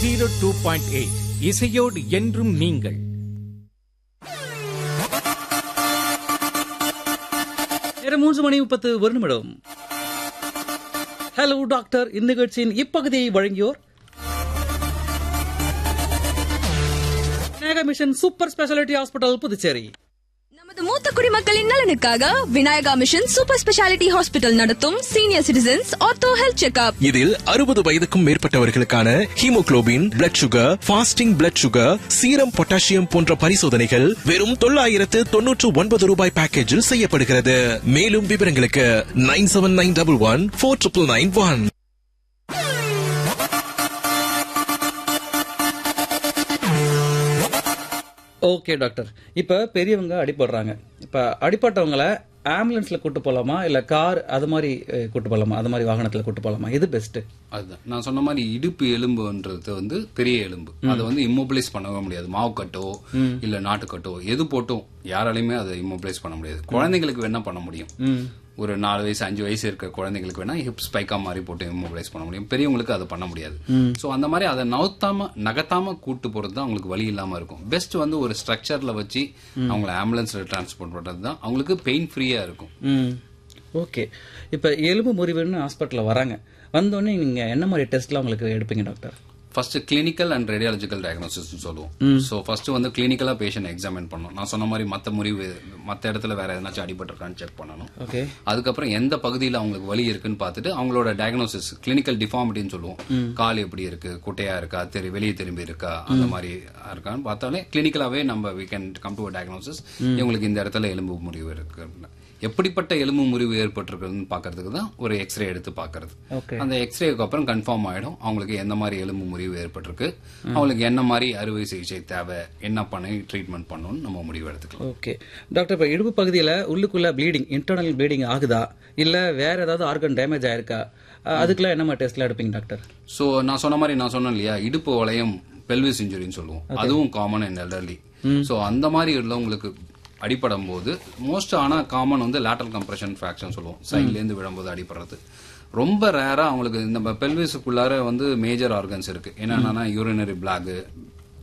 zero two point eight இசையோடு என்றும் நீங்கள் நேரம் மூன்று மணி முப்பத்து ஒரு நிமிடம் ஹலோ டாக்டர் இந்நிகழ்ச்சியின் இப்பகுதியை வழங்கியோர் Vinayaka mission super speciality hospital Puducherry நமது மூத்த குடிமக்களின் நலனுக்காக Vinayaka mission super speciality hospital நடத்தும் senior citizens ortho health checkup இதில் அறுபது வயதுக்கும் மேற்பட்டவர்களுக்கான haemoglobin blood sugar fasting blood sugar serum potassium போன்ற பரிசோதனைகள் வெறும் தொள்ளாயிரத்து தொன்னூற்று ஒன்பது ரூபாய் பேக்கேஜில் செய்யப்படுகிறது மேலும் விவரங்களுக்கு nine seven nine double one four triple nine one okay doctor இப்ப பெரியவங்க அடிபடுறாங்க இப்ப அடிபட்டவங்கள ஆம்புலன்ஸ்ல கூட்டு போலாமா இல்ல கார் அது மாதிரி அஹ், கூட்டு போலாமா அது மாதிரி வாகனத்துல கூட்டு போலாமா இது பெஸ்ட் அதுதான் நான் சொன்ன மாதிரி இடுப்பு எலும்புன்றது வந்து பெரிய எலும்பு அதை வந்து இம்மோபிளைஸ் பண்ணவே முடியாது மாவு கட்டோ இல்ல நாட்டுக்கட்டோ எது போட்டும் யாராலையுமே அதை இம்மோபிளைஸ் பண்ண முடியாது குழந்தைங்களுக்கு வேணா பண்ண முடியும் ஒரு நாலு வயசு அஞ்சு வயசு இருக்க குழந்தைங்களுக்கு வேணா ஹிப் ஸ்பைக்கா மாதிரி போட்டு இம்மோபிளைஸ் பண்ண முடியும் பெரியவங்களுக்கு அதை பண்ண முடியாது சோ அந்த மாதிரி அதை நவுத்தாம நகத்தாம கூட்டு போறது தான் அவங்களுக்கு வலி இல்லாம இருக்கும் பெஸ்ட் வந்து ஒரு ஸ்ட்ரக்சர்ல வச்சு அவங்கள ஆம்புலன்ஸ்ல டிரான்ஸ்போர்ட் பண்றது தான் அவங்களுக்கு பெயின் ஃப்ரீயா இருக்கும் ம் ஓகே இப்ப எலும்பு முறிவுன்னு ஹாஸ்பிட்டல்ல வராங்க வந்தோடனே நீங்க என்ன மாதிரி டெஸ்ட்லாம் உங்களுக்கு எடுப்பீங்க doctor first clinical and radiological diagnosis சொல்லுவோம் ஸோ ஃபர்ஸ்ட் வந்து கிளினிக்கலா பேஷண்ட் எக்ஸாமின் பண்ணணும் நான் சொன்ன மாதிரி மற்ற முறிவு மற்ற இடத்துல வேற எதனாச்சும் அடிபட்டிருக்கான்னு செக் பண்ணணும் ஓகே அதுக்கப்புறம் எந்த பகுதியில் அவங்களுக்கு வலி இருக்குன்னு பார்த்துட்டு அவங்களோட டயக்னோசிஸ் கிளினிக்கல் டிஃபார்மிட்டின்னு சொல்லுவோம் கால் எப்படி இருக்கு குட்டையா இருக்கா தெரி வெளியே திரும்பி இருக்கா அந்த மாதிரி இருக்கான்னு பார்த்தாலே கிளினிக்கலாவே நம்ம we can come to diagnosis இவங்களுக்கு இந்த இடத்துல எலும்பு முறிவு இருக்கு எப்படிப்பட்ட எலும்பு முறிவு ஏற்பட்டிருக்குன்னு பார்க்கறதுக்கு தான் ஒரு எக்ஸ்ரே எடுத்து பார்க்கறது ஓகே அந்த எக்ஸ்ரேக்கு அப்புறம் கன்ஃபார்ம் ஆயிடும் அவங்களுக்கு எந்த மாதிரி எலும்பு முறிவு ஏற்பட்டிருக்கு அவங்களுக்கு என்ன மாதிரி அறுவை சிகிச்சை தேவை என்ன பண்ணி ட்ரீட்மெண்ட் பண்ணணும்னு நம்ம முடிவு எடுத்துக்கலாம் ஓகே டாக்டர் இப்ப இடுப்பு பகுதியில உள்ளுக்குள்ள ப்ளீடிங் இன்டர்னல் ப்ளீடிங் ஆகுதா இல்ல வேற ஏதாவது ஆர்கன் டேமேஜ் ஆயிருக்கா அஹ், அதுக்கெல்லாம் என்ன மாதிரி டெஸ்ட்லாம் எடுப்பீங்க டாக்டர் ஸோ நான் சொன்ன மாதிரி நான் சொன்னேன் இல்லையா இடுப்பு வளையம் பெல்விஸ் இன்ஜுரின்னு சொல்லுவோம் அதுவும் காமன் இன் எல்டர்லி ஸோ அந்த மாதிரி உள்ளவங்களுக்கு அடிபடும் போது மோஸ்ட் ஆனா காமன் வந்து லேட்டல் கம்ப்ரெஷன் ஃபிராக்ஷன் சொல்லுவோம் சைட்ல இருந்து விழும்போது அடிபடுறது ரொம்ப ரேரா அவங்களுக்கு இந்த பெல்விஸுக்குள்ளார வந்து மேஜர் ஆர்கன்ஸ் இருக்கு என்னன்னா யூரினரி பிளாக்